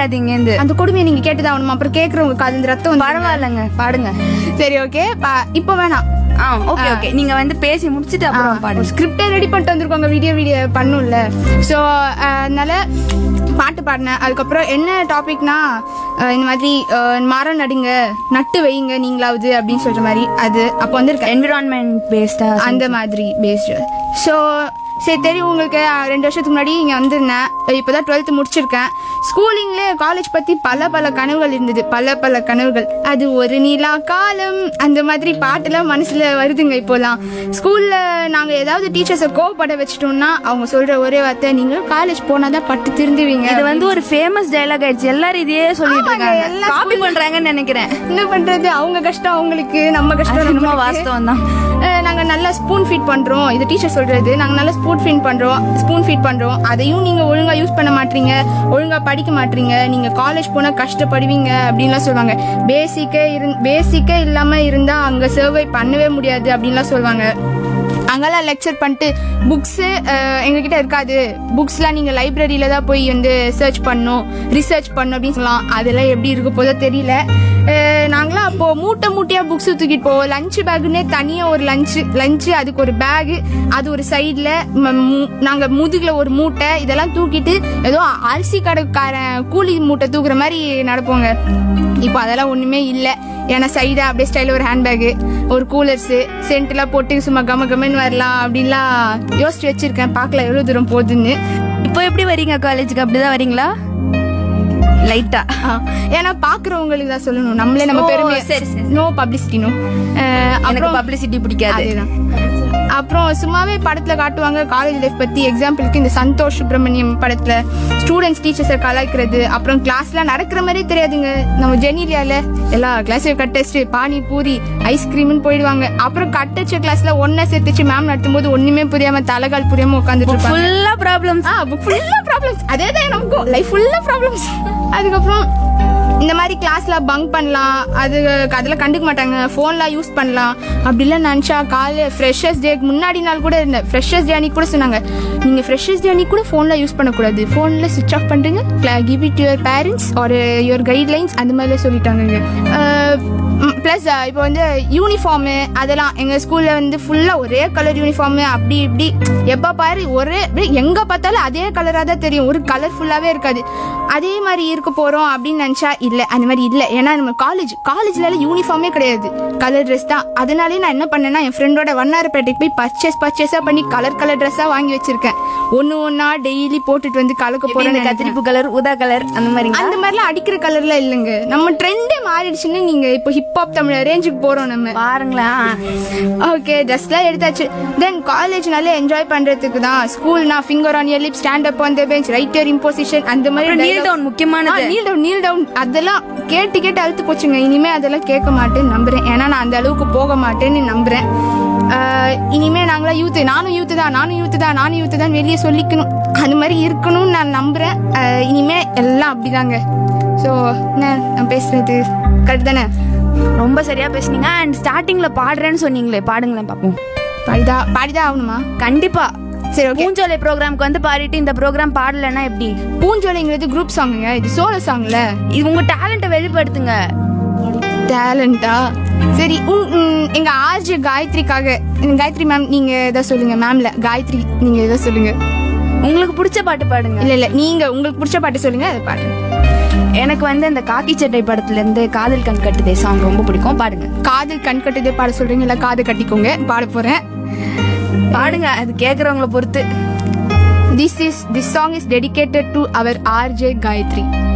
முடியாது இங்கேருந்து அந்த கொடுமையை நீங்க கேட்டுதான் ஆகணுமா அப்புறம் கேக்குறவங்க காது இந்த ரத்தம் வந்து பரவாயில்லைங்க பாடுங்க சரி ஓகே இப்போ வேணாம் ஆ ஓகே ஓகே நீங்க வந்து பேசி முடிச்சிட்டு அப்புறம் பாடுங்க ஸ்கிரிப்டே ரெடி பண்ணிட்டு வந்திருக்கோங்க வீடியோ வீடியோ பண்ணும்ல ஸோ அதனால பாட்டு பாடினேன் அதுக்கப்புறம் என்ன டாபிக்னா இந்த மாதிரி அஹ், மரம் நடுங்க நட்டு வைங்க நீங்களாவது அப்படின்னு சொல்ற மாதிரி அது அப்போ வந்திருக்கேன் என்விரான்மெண்ட் பேஸ்டா அந்த மாதிரி பேஸ்டு ஸோ சரி தெரியும் உங்களுக்கு அஹ், ரெண்டு வருஷத்துக்கு முன்னாடி இங்கே வந்திருந்தேன் இப்போ தான் டுவெல்த்து முடிச்சிருக்கேன் ஸ்கூலிங்லேயே காலேஜ் பற்றி பல பல கனவுகள் இருந்தது பல பல கனவுகள் அது ஒரு நிலா காலம் அந்த மாதிரி பாட்டெல்லாம் மனசில் வருதுங்க இப்போலாம் ஸ்கூலில் நாங்கள் ஏதாவது டீச்சர்ஸை கோவப்பட வச்சிட்டோம்னா அவங்க சொல்கிற ஒரே வார்த்தை நீங்கள் காலேஜ் போனால் தான் பட்டு திருந்துவீங்க இது வந்து ஒரு ஃபேமஸ் டயலாக் ஆயிடுச்சு எல்லாரும் இதையே சொல்லிட்டு ஆமாங்க, இருக்காங்க எல்லா காப்பி பண்றாங்கன்னு நினைக்கிறேன் என்ன பண்றது அவங்க கஷ்டம் அவங்களுக்கு நம்ம கஷ்டம் அது என்னமோ நம்மளுக்கு. வாஸ்தவம் தான் அஹ் நாங்க நல்லா ஸ்பூன் ஃபீட் பண்றோம் இது டீச்சர் சொல்றது நாங்க நல்லா ஸ்பூன் ஃபீட் பண்றோம் ஸ்பூன் ஃபீட் பண்றோம் அதையும் நீங்க ஒழுங்கா யூஸ் பண்ண மாட்டீங்க ஒழுங்கா படிக்க மாட்டீங்க நீங்க காலேஜ் போனா கஷ்டப்படுவீங்க அப்படின்லாம் சொல்லுவாங்க பேசிக்கே இரு பேசிக்கே இல்லாம இருந்தா அங்க சர்வை பண்ணவே முடியாது அப்படின்லாம் சொல்லுவாங்க அங்கெல்லாம் லெக்சர் பண்ணிட்டு புக்ஸு எங்ககிட்ட இருக்காது புக்ஸ்லாம் நீங்கள் லைப்ரரியில தான் போய் வந்து சர்ச் பண்ணணும் ரிசர்ச் பண்ணணும் அப்படின்னு சொல்லலாம் அதெல்லாம் எப்படி இருக்க போதோ தெரியல அஹ், நாங்களாம் அப்போ மூட்டை மூட்டையாக புக்ஸ் தூக்கிட்டு போவோம் லஞ்ச் பேக்குன்னே தனியாக ஒரு லஞ்சு லஞ்சு அதுக்கு ஒரு பேகு அது ஒரு சைடில் நாங்கள் முதுகில் ஒரு மூட்டை இதெல்லாம் தூக்கிட்டு ஏதோ அரிசி கடைக்காரன் கூலி மூட்டை தூக்குற மாதிரி நடப்போங்க இப்போ அதெல்லாம் ஒன்றுமே இல்லை ஏன்னா சைடாக அப்படியே ஸ்டைலில் ஒரு ஹேண்ட்பேக்கு ஒரு கூலர்ஸு சென்ட்லாம் போட்டு சும்மா கம கமன்னு வரலாம் அப்படின்லாம் யோசிச்சு வச்சிருக்கேன் பார்க்கல எவ்வளோ தூரம் போகுதுன்னு இப்போ எப்படி வரீங்க காலேஜுக்கு அப்படிதான் வரீங்களா லைட்டா ஆ, ஏன்னா பார்க்குறவங்களுக்கு தான் சொல்லணும் நம்மளே நம்ம ஓ, பெருமை சரி, சரி. நோ பப்ளிசிட்டி நோ எனக்கு பப்ளிசிட்டி பிடிக்காது அதேதான் அப்புறம் சும்மாவே படத்துல காட்டுவாங்க காலேஜ் லைஃப் பத்தி எக்ஸாம்பிளுக்கு இந்த சந்தோஷ் சுப்பிரமணியம் படத்துல ஸ்டூடெண்ட்ஸ் டீச்சர்ஸை கலாய்க்கிறது அப்புறம் கிளாஸ்லாம் நடக்கிற மாதிரியே தெரியாதுங்க நம்ம ஜெனிலியால எல்லா கிளாஸையும் கட் டெஸ்ட் பானி பூரி ஐஸ்கிரீம்னு போயிடுவாங்க அப்புறம் கட் டச்ச கிளாஸ்ல ஒன்னா சேர்த்துச்சு மேம் நடத்தும் போது ஒண்ணுமே புரியாம தலைகால் புரியாம உட்காந்துட்டு இருப்பாங்க ஃபுல்லா ப்ராப்ளம்ஸ் ஆ புக் ஃபுல்லா ப்ராப்ளம்ஸ் அதே தான் நமக்கும் லைஃப் ஃபுல்லா ப்ராப்ளம்ஸ் அதுக்கப்புறம் இந்த மாதிரி கிளாஸ்ல பங்க் பண்ணலாம் அது அதெல்லாம் கண்டுக்க மாட்டாங்க ஃபோன்லாம் யூஸ் பண்ணலாம் அப்படிலாம் நினச்சா காலை ஃப்ரெஷர்ஸ் டேக்கு முன்னாடி நாள் கூட இருந்தேன் ஃப்ரெஷர்ஸ் டே அன்னைக்கு கூட சொன்னாங்க நீங்கள் ஃப்ரெஷர்ஸ் டே அன்னைக்கு கூட ஃபோன்லாம் யூஸ் பண்ணக்கூடாது ஃபோனில் சுவிச் ஆஃப் பண்ணுறீங்க கிவ் இட் யுவர் பேரண்ட்ஸ் ஒரு யுவர் கைட்லைன்ஸ் அந்த மாதிரிலாம் சொல்லிட்டாங்க ப்ளஸ் இப்போ வந்து யூனிஃபார்மு அதெல்லாம் எங்கள் ஸ்கூலில் வந்து ஃபுல்லாக ஒரே கலர் யூனிஃபார்மு அப்படி இப்படி எப்போ பாரு ஒரே எங்கே பார்த்தாலும் அதே கலராக தான் தெரியும் ஒரு கலர்ஃபுல்லாகவே இருக்காது அதே மாதிரி இருக்க போகிறோம் அப்படின்னு நினச்சா இல்லை அந்த மாதிரி இல்லை ஏன்னா நம்ம காலேஜ் காலேஜ்ல யூனிஃபார்மே கிடையாது கலர் ட்ரெஸ் தான் அதனாலே நான் என்ன பண்ணேன்னா என் ஃப்ரெண்டோட வண்ணாரப்பேட்டைக்கு போய் பர்ச்சேஸ் பர்ச்சேஸாக பண்ணி கலர் கலர் ட்ரெஸ்ஸாக வாங்கி வச்சிருக்கேன் ஒன்று ஒன்றா டெய்லி போட்டுட்டு வந்து கலக்க எப்படி இந்த போகிறேன் கத்திரிப்பு கலர் ஊதா கலர் அந்த மாதிரி அந்த மாதிரிலாம் அடிக்கிற கலர்லாம் இல்லைங்க நம்ம ட்ரெண்டே மாறிடுச்சுன்னு நீங்க இப்போ ஹிப்ஹாப் தமிழ் ரேஞ்சுக்கு போறோம் நம்ம பாருங்களேன் ஓகே ட்ரெஸ்லாம் எடுத்தாச்சு தென் காலேஜ்னாலே என்ஜாய் பண்றதுக்கு தான் ஸ்கூல்னா finger on your lip stand up on the bench write your imposition அந்த மாதிரி kneel down முக்கியமானது. நீல் டவுன் நீல் டவுன் அதெல்லாம் கேட்டு கேட்டு அழுத்து போச்சுங்க இனிமே அதெல்லாம் கேட்க மாட்டேன்னு நம்புறேன் ஏன்னா நான் அந்த அளவுக்கு போக மாட்டேன்னு நம்புறேன் ஆஹ் இனிமே நாங்களாம் யூத்து நானும் யூத்து தான் நானும் யூத்து தான் நானும் யூத்து தான் வெளியே சொல்லிக்கணும் அது மாதிரி இருக்கணும்னு நான் நம்புறேன் ஆஹ் இனிமே எல்லாம் அப்படிதாங்க ஸோ என்ன நான் பேசுறது கரெக்ட் தானே ரொம்ப சரியா பேசுனீங்க அண்ட் ஸ்டார்டிங்ல பாடுறேன்னு சொன்னீங்களே பாடுங்களேன் பாப்போம் பாடிதா பாடிதான் ஆகணுமா கண்டிப்பா சரி ஓகே பூஞ்சோலை ப்ரோக்ராம்க்கு வந்து பாடிட்டு இந்த ப்ரோக்ராம் பாடலைன்னா எப்படி பூஞ்சோலைங்கிறது குரூப் சாங்குங்க இது சோலோ சாங்ல இது உங்க டேலண்ட்டை வெளிப்படுத்துங்க டேலண்டா சரி உம், உம், எங்க ஆர்ஜி காயத்ரிக்காக உம், காயத்ரி மேம் நீங்க எதாவது சொல்லுங்க மேம்ல காயத்ரி நீங்க எதாவது சொல்லுங்க உங்களுக்கு பிடிச்ச பாட்டு பாடுங்க இல்ல இல்ல நீங்க உங்களுக்கு பிடிச்ச பாட்டு சொல்லுங்க அதை பாடுங்க எனக்கு வந்து இந்த காக்கி சட்டை படத்துல இருந்து காதல் கண் கட்டுதே சாங் ரொம்ப பிடிக்கும் பாடுங்க காதல் கண் கட்டுதே பாட சொல்றீங்க இல்ல காது கட்டிக்கோங்க பாட போறேன் பாடுங்க அது கேக்குறவங்கள பொறுத்து this is this song is dedicated to our RJ Gayatri